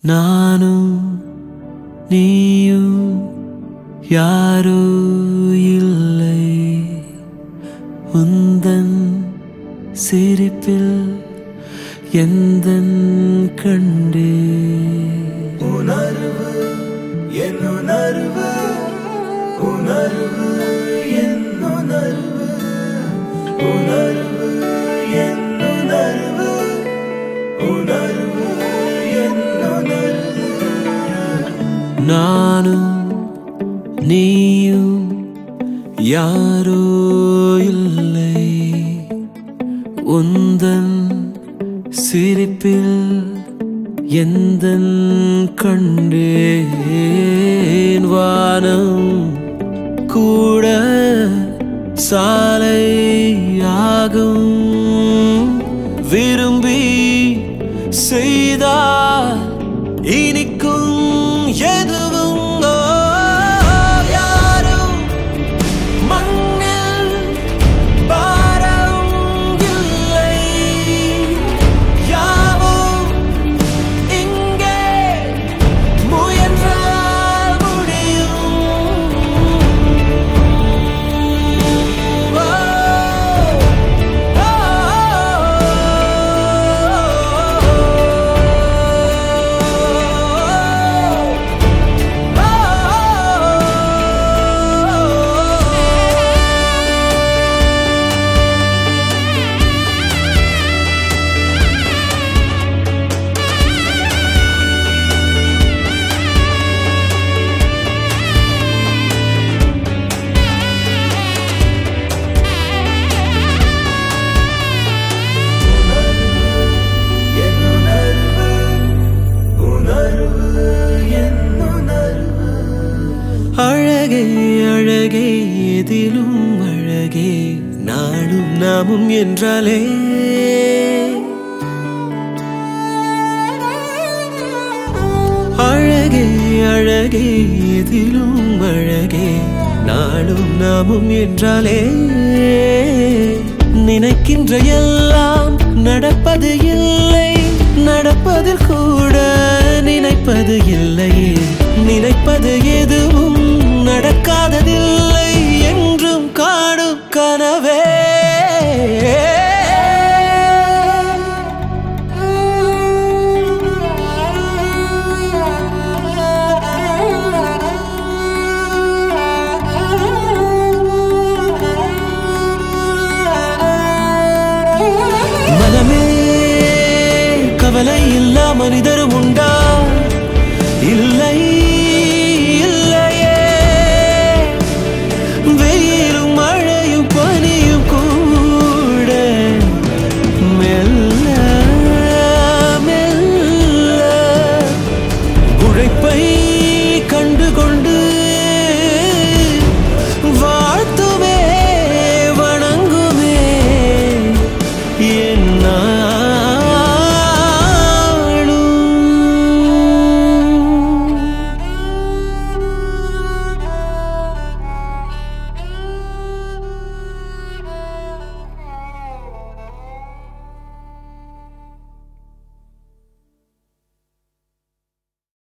நானும் நீயும் யாரோ இல்லை உந்தன் சிரிப்பில் எந்தன் கண்டே உணர்வு என் உணர்வு உணர்வு என் உணர்வு உணர்வு என் உணர்வு உணர்வு என் உணர்வு நானும் நீயும் யாரோ இல்லை உந்தன் சிரிப்பில் எந்தன் கண்டேன் வானம் கூட சாலையாகும் விரும்பி செய்தால் இனிக்கும் எதுவும் ஓ, யாரும் மண்ணில் பாரம் இல்லை யாவும் இங்கே முயன்றால் முடியும் ஓ, என் உணர்வு உணர்வு என் உணர்வு அழகே அழகே எதிலும் அழகே நாளும் நாமும் என்றாலே அழகே அழகே எதிலும் அழகே நாளும் நாமும் என்றாலே நினைக்கின்ற எல்லாம் நடப்பது இல்லை நடப்பதில் கூட